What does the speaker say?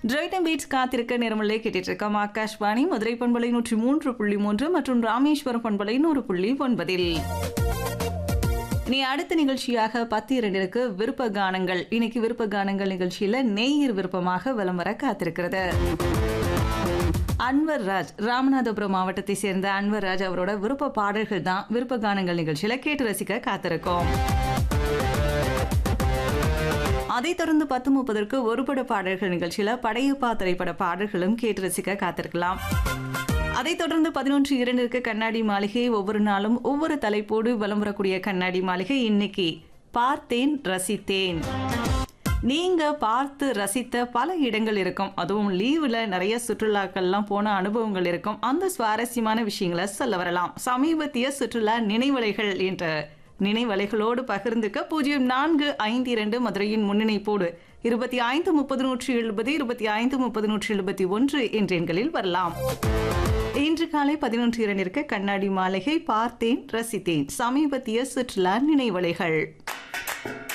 டிரைட்டம் beads காத்திருக்க நேரமில்லை கேட்டுட்டு இருக்கோம் ஆகாஷ்வாணி மதுரை பண்பலை நூற்றி மூன்று புள்ளி மூன்று மற்றும் ராமேஸ்வரம் பண்பலை நூறு புள்ளி ஒன்பதில் நீ அடுத்த நிகழ்ச்சியாக பத்து இரண்டிற்கு விருப்ப கானங்கள் இன்னைக்கு விருப்ப கானங்கள் நிகழ்ச்சியில நேயர் விருப்பமாக வலம் வர காத்திருக்கிறது அன்வர் ராஜ் ராமநாதபுரம் மாவட்டத்தை சேர்ந்த அன்வர் ராஜ் அவரோட விருப்ப பாடல்கள் தான் விருப்ப கானங்கள் நிகழ்ச்சியில கேட்டு ரசிக்க காத்திருக்கோம் அதைத் தொடர்ந்து பத்து முப்பதற்கு ஒருபட பாடல்கள் நிகழ்ச்சியில படையப்பா திரைப்பட பாடல்களும் கேட்டு ரசிக்க காத்திருக்கலாம் அதைத் தொடர்ந்து பதினொன்று இரண்டிற்கு கண்ணாடி மாளிகை ஒவ்வொரு நாளும் ஒவ்வொரு தலைப்போடு வலம் வரக்கூடிய கண்ணாடி மாளிகை இன்னைக்கு பார்த்தேன் ரசித்தேன் நீங்க பார்த்து ரசித்த பல இடங்கள் இருக்கும் அதுவும் லீவுல நிறைய சுற்றுலாக்கள்லாம் போன அனுபவங்கள் இருக்கும் அந்த சுவாரஸ்யமான விஷயங்களை சொல்ல வரலாம் சமீபத்திய சுற்றுலா நினைவலைகள் என்ற நினைவலைகளோடு பகிர்ந்துக்க பூஜ்ஜியம் நான்கு ஐந்து இரண்டு மதுரையின் முன்னிணைப்போடு இருபத்தி ஐந்து முப்பது நூற்றி எழுபது இருபத்தி ஐந்து முப்பது நூற்றி எழுபத்தி ஒன்று என்ற எண்களில் வரலாம் இன்று காலை பதினொன்று இரண்டிற்கு கண்ணாடி மாளிகை பார்த்தேன் ரசித்தேன் சமீபத்திய சுற்றுலா நினைவலைகள்